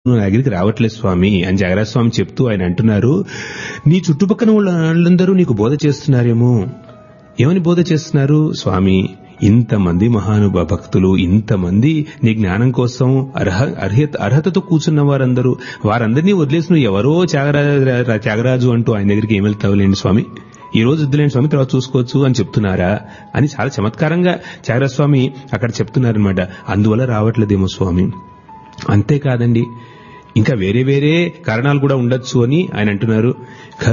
నువ్వు నా దగ్గరికి రావట్లేదు స్వామి అని జగరాజ్ స్వామి చెప్తూ ఆయన అంటున్నారు నీ చుట్టుపక్కల వాళ్ళందరూ నీకు బోధ చేస్తున్నారేమో ఏమని బోధ చేస్తున్నారు స్వామి ఇంతమంది మహానుభ భక్తులు ఇంతమంది నీ జ్ఞానం కోసం అర్హ అర్హత అర్హతతో కూర్చున్న వారందరూ వారందరినీ వదిలేసి నువ్వు ఎవరో త్యాగరాజు త్యాగరాజు అంటూ ఆయన దగ్గరికి ఏమి వెళ్తావులేండి స్వామి ఈ రోజు వద్దులేండి స్వామి తర్వాత చూసుకోవచ్చు అని చెప్తున్నారా అని చాలా చమత్కారంగా త్యాగరాజ స్వామి అక్కడ చెప్తున్నారనమాట అందువల్ల రావట్లేదేమో స్వామి అంతేకాదండి ఇంకా వేరే వేరే కారణాలు కూడా ఉండొచ్చు అని ఆయన అంటున్నారు